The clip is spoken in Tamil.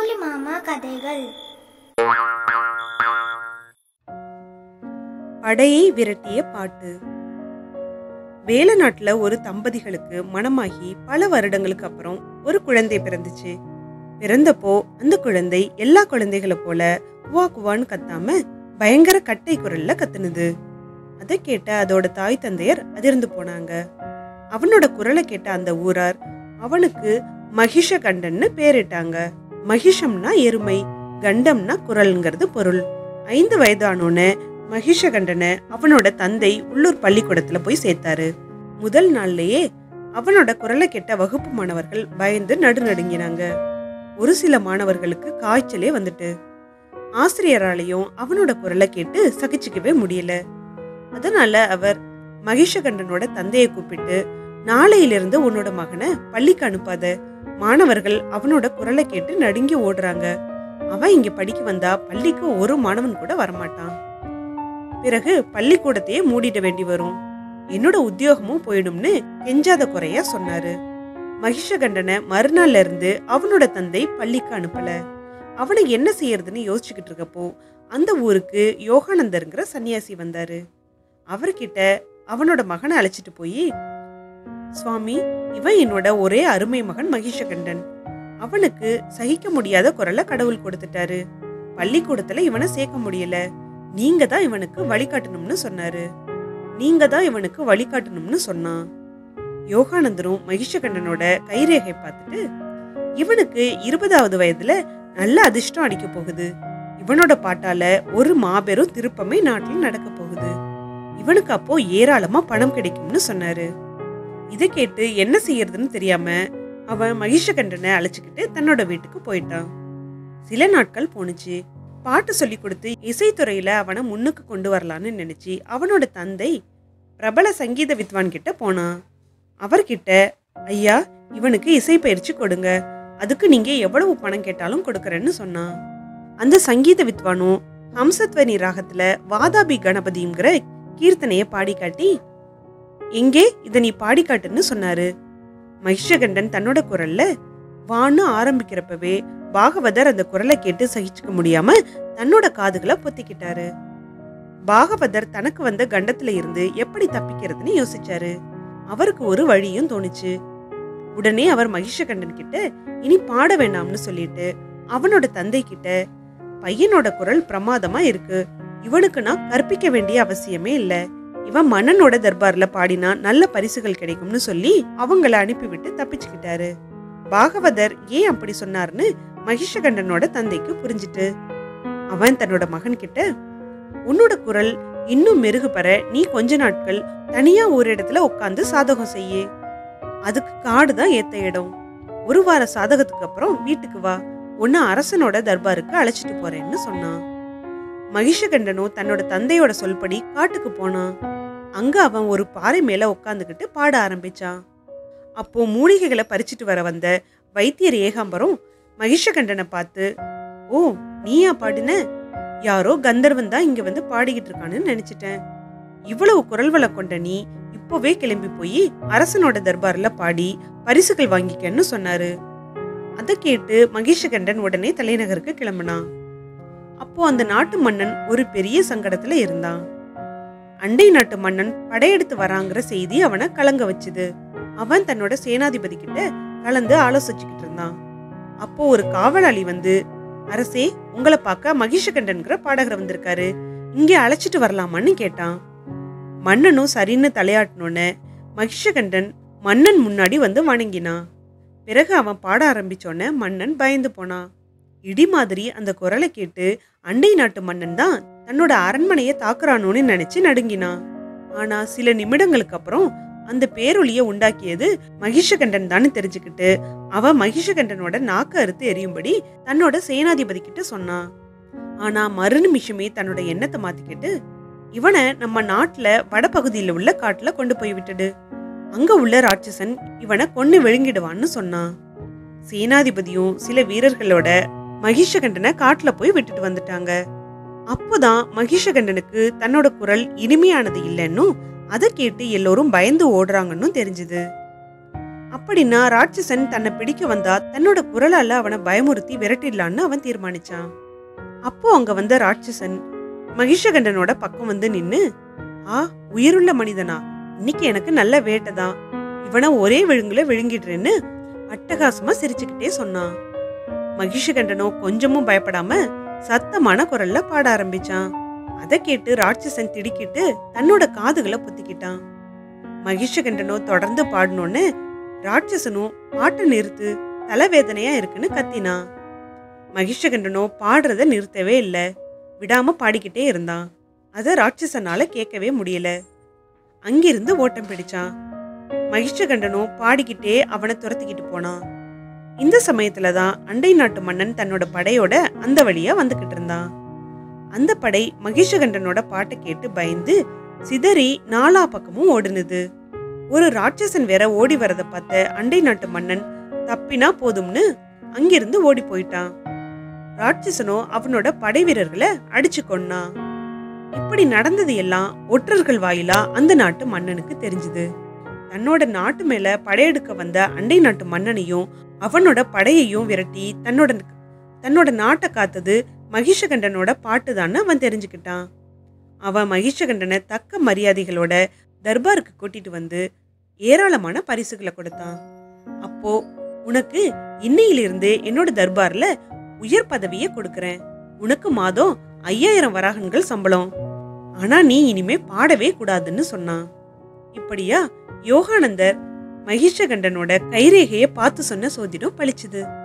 அம்புலி மாமா கதைகள் படையை விரட்டிய பாட்டு வேலநாட்டுல ஒரு தம்பதிகளுக்கு மணமாகி பல வருடங்களுக்கு அப்புறம் ஒரு குழந்தை பிறந்துச்சு பிறந்தப்போ அந்த குழந்தை எல்லா குழந்தைகளை போல குவா குவான்னு கத்தாம பயங்கர கட்டை குரல்ல கத்துனுது அதை கேட்ட அதோட தாய் தந்தையர் அதிர்ந்து போனாங்க அவனோட குரலை கேட்ட அந்த ஊரார் அவனுக்கு மகிஷ கண்டன்னு பேரிட்டாங்க மகிஷம்னா எருமை கண்டம்னா குரல்ங்கிறது பொருள் ஐந்து வயதானோன்னு மகிஷகண்டனை அவனோட தந்தை உள்ளூர் பள்ளிக்கூடத்துல போய் சேர்த்தாரு முதல் நாள்லயே அவனோட குரலை கேட்ட வகுப்பு மாணவர்கள் பயந்து நடுநடுங்கினாங்க ஒரு சில மாணவர்களுக்கு காய்ச்சலே வந்துட்டு ஆசிரியராலையும் அவனோட குரலை கேட்டு சகிச்சுக்கவே முடியல அதனால அவர் மகிஷகண்டனோட தந்தையை கூப்பிட்டு நாளையிலிருந்து உன்னோட மகனை பள்ளிக்கு அனுப்பாத மாணவர்கள் அவனோட குரலை கேட்டு நடுங்கி ஓடுறாங்க அவன் இங்க படிக்க வந்தா பள்ளிக்கு ஒரு மாணவன் கூட வரமாட்டான் பிறகு பள்ளிக்கூடத்தையே மூடிட வேண்டி வரும் என்னோட உத்தியோகமும் போயிடும்னு கெஞ்சாத குறையா சொன்னாரு மகிஷகண்டனை மறுநாள்ல இருந்து அவனோட தந்தை பள்ளிக்கு அனுப்பல அவனை என்ன செய்யறதுன்னு யோசிச்சுக்கிட்டு இருக்கப்போ அந்த ஊருக்கு யோகானந்தருங்கிற சன்னியாசி வந்தாரு அவர்கிட்ட அவனோட மகனை அழைச்சிட்டு போய் சுவாமி இவன் என்னோட ஒரே அருமை மகன் மகிஷகண்டன் அவனுக்கு சகிக்க முடியாத குரலை கடவுள் கொடுத்துட்டாரு பள்ளிக்கூடத்துல இவனை சேர்க்க முடியல நீங்க தான் இவனுக்கு வழிகாட்டணும்னு சொன்னாரு நீங்க தான் இவனுக்கு வழிகாட்டணும்னு சொன்னான் யோகானந்தரும் மகிஷகண்டனோட கைரேகை பார்த்துட்டு இவனுக்கு இருபதாவது வயதுல நல்ல அதிர்ஷ்டம் அடிக்க போகுது இவனோட பாட்டால ஒரு மாபெரும் திருப்பமே நாட்டில் நடக்க போகுது இவனுக்கு அப்போ ஏராளமா பணம் கிடைக்கும்னு சொன்னாரு இதை கேட்டு என்ன செய்யறதுன்னு தெரியாம அவன் மகிஷகண்டனை அழைச்சுக்கிட்டு தன்னோட வீட்டுக்கு போயிட்டான் சில நாட்கள் போணுச்சு பாட்டு சொல்லி கொடுத்து இசைத்துறையில அவனை முன்னுக்கு கொண்டு வரலான்னு நினைச்சு அவனோட தந்தை பிரபல சங்கீத வித்வான் கிட்ட போனான் அவர்கிட்ட ஐயா இவனுக்கு இசை பயிற்சி கொடுங்க அதுக்கு நீங்க எவ்வளவு பணம் கேட்டாலும் கொடுக்கறேன்னு சொன்னான் அந்த சங்கீத வித்வானும் ஹம்சத்வனி ராகத்துல வாதாபி கணபதிங்கிற கீர்த்தனைய பாடி காட்டி எங்கே இதை நீ பாடி காட்டுன்னு சொன்னாரு மகிஷகண்டன் தன்னோட குரல்ல வான்னு ஆரம்பிக்கிறப்பவே பாகவதர் அந்த குரலை கேட்டு சகிச்சுக்க முடியாம தன்னோட காதுகளை பொத்திக்கிட்டாரு பாகவதர் தனக்கு வந்த கண்டத்துல இருந்து எப்படி தப்பிக்கிறதுன்னு யோசிச்சாரு அவருக்கு ஒரு வழியும் தோணுச்சு உடனே அவர் மகிஷகண்டன் கிட்ட இனி பாட வேண்டாம்னு சொல்லிட்டு அவனோட தந்தை கிட்ட பையனோட குரல் பிரமாதமா இருக்கு இவனுக்கு நான் கற்பிக்க வேண்டிய அவசியமே இல்ல இவன் மன்னனோட தர்பார்ல பாடினா நல்ல பரிசுகள் கிடைக்கும்னு சொல்லி அவங்கள அனுப்பிவிட்டு தப்பிச்சுக்கிட்டாரு பாகவதர் ஏன் அப்படி சொன்னார்னு மகிஷகண்டனோட தந்தைக்கு புரிஞ்சிட்டு அவன் தன்னோட மகன் கிட்ட உன்னோட குரல் இன்னும் மெருகு பெற நீ கொஞ்ச நாட்கள் தனியா ஒரு இடத்துல உட்காந்து சாதகம் செய்யு அதுக்கு காடு தான் ஏத்த இடம் ஒரு வார சாதகத்துக்கு அப்புறம் வீட்டுக்கு வா உன்னை அரசனோட தர்பாருக்கு அழைச்சிட்டு போறேன்னு சொன்னான் மகிஷகண்டனும் தன்னோட தந்தையோட சொல்படி காட்டுக்கு போனான் அங்க அவன் ஒரு பாறை மேல உட்காந்துக்கிட்டு பாட ஆரம்பிச்சான் அப்போ மூலிகைகளை பறிச்சிட்டு வர வந்த வைத்தியர் ஏகாம்பரம் மகிஷகண்டனை பார்த்து ஓ நீயா பாடின யாரோ கந்தர்வன் தான் இங்க வந்து பாடிக்கிட்டு இருக்கான்னு நினைச்சிட்டேன் இவ்வளவு குரல் வளம் கொண்ட நீ இப்போவே கிளம்பி போய் அரசனோட தர்பார்ல பாடி பரிசுகள் வாங்கிக்கன்னு சொன்னாரு அதை கேட்டு மகிஷகண்டன் உடனே தலைநகருக்கு கிளம்பினான் அப்போ அந்த நாட்டு மன்னன் ஒரு பெரிய சங்கடத்துல இருந்தான் அண்டை நாட்டு மன்னன் படையெடுத்து வராங்கிற செய்தி அவனை கலங்க வச்சுது அவன் தன்னோட சேனாதிபதி கிட்ட கலந்து ஆலோசிச்சுக்கிட்டு இருந்தான் அப்போ ஒரு காவலாளி வந்து அரசே உங்களை பார்க்க மகிஷகண்டன்கிற பாடகர் வந்திருக்காரு இங்கே அழைச்சிட்டு வரலாமான்னு கேட்டான் மன்னனும் சரின்னு தலையாட்டினோன்னு மகிஷகண்டன் மன்னன் முன்னாடி வந்து வணங்கினான் பிறகு அவன் பாட ஆரம்பிச்சோன்ன மன்னன் பயந்து போனான் இடி மாதிரி அந்த குரலை கேட்டு அண்டை நாட்டு மன்னன் தான் தன்னோட அரண்மனையை தாக்குறானோன்னு நினைச்சு நடுங்கினான் ஆனா சில நிமிடங்களுக்கு அப்புறம் அந்த பேரொலிய உண்டாக்கியது மகிஷகண்டன் தான் தெரிஞ்சுக்கிட்டு அவ மகிஷகண்டனோட நாக்க அறுத்து எரியும்படி தன்னோட சேனாதிபதி கிட்ட சொன்னான் ஆனா மறு நிமிஷமே தன்னோட எண்ணத்தை மாத்திக்கிட்டு இவனை நம்ம நாட்டுல வடபகுதியில உள்ள காட்டுல கொண்டு போய் விட்டுடு அங்க உள்ள ராட்சசன் இவனை கொன்னு விழுங்கிடுவான்னு சொன்னான் சேனாதிபதியும் சில வீரர்களோட மகிஷகண்டனை காட்டுல போய் விட்டுட்டு வந்துட்டாங்க அப்போதான் மகிஷகண்டனுக்கு தன்னோட குரல் இனிமையானது இல்லைன்னும் அதை கேட்டு எல்லோரும் பயந்து ஓடுறாங்கன்னு தெரிஞ்சுது அப்படின்னா ராட்சசன் தன்னை பிடிக்க வந்தா தன்னோட குரலால அவனை பயமுறுத்தி விரட்டிடலான்னு அவன் தீர்மானிச்சான் அப்போ அங்க வந்த ராட்சசன் மகிஷகண்டனோட பக்கம் வந்து நின்னு ஆ உயிருள்ள மனிதனா இன்னைக்கு எனக்கு நல்ல வேட்டை தான் இவனை ஒரே விழுங்குல விழுங்கிடுறேன்னு அட்டகாசமா சிரிச்சுக்கிட்டே சொன்னான் மகிஷகண்டனோ கொஞ்சமும் பயப்படாம சத்தமான குரல்ல பாட ஆரம்பிச்சான் அதை கேட்டு ராட்சசன் திடுக்கிட்டு தன்னோட காதுகளை பொத்திக்கிட்டான் மகிஷகண்டனோ தொடர்ந்து பாடணும்னு ராட்சசனும் பாட்டை நிறுத்து தலைவேதனையா இருக்குன்னு கத்தினான் மகிஷகண்டனோ பாடுறத நிறுத்தவே இல்லை விடாம பாடிக்கிட்டே இருந்தான் அதை ராட்சசனால கேட்கவே முடியல அங்கிருந்து ஓட்டம் பிடிச்சான் மகிஷகண்டனோ பாடிக்கிட்டே அவனை துரத்திக்கிட்டு போனான் இந்த சமயத்துல தான் அண்டை நாட்டு மன்னன் தன்னோட படையோட அந்த வழியா வந்துகிட்டு இருந்தான் அந்த படை மகிஷகண்டனோட பாட்டை கேட்டு பயந்து சிதறி நாலா பக்கமும் ஓடுனுது ஒரு ராட்சசன் வேற ஓடி வரத பார்த்த அண்டை நாட்டு மன்னன் தப்பினா போதும்னு அங்கிருந்து ஓடி போயிட்டான் ராட்சசனோ அவனோட படை வீரர்களை அடிச்சு கொன்னான் இப்படி நடந்தது எல்லாம் ஒற்றர்கள் வாயிலா அந்த நாட்டு மன்னனுக்கு தெரிஞ்சுது தன்னோட நாட்டு மேல படையெடுக்க வந்த அண்டை நாட்டு மன்னனையும் அவனோட படையையும் விரட்டி தன்னோட தன்னோட நாட்டை காத்தது மகிஷகண்டனோட பாட்டுதான்னு அவன் தெரிஞ்சுக்கிட்டான் அவன் மகிஷகண்டனை தக்க மரியாதைகளோட தர்பாருக்கு கூட்டிட்டு வந்து ஏராளமான பரிசுகளை கொடுத்தான் அப்போ உனக்கு இன்னையிலிருந்து என்னோட தர்பார்ல உயர் பதவியை கொடுக்கறேன் உனக்கு மாதம் ஐயாயிரம் வராகன்கள் சம்பளம் ஆனா நீ இனிமே பாடவே கூடாதுன்னு சொன்னான் இப்படியா யோகானந்தர் மகிஷகண்டனோட கைரேகையை பார்த்து சொன்ன சோதிடம் பளிச்சுது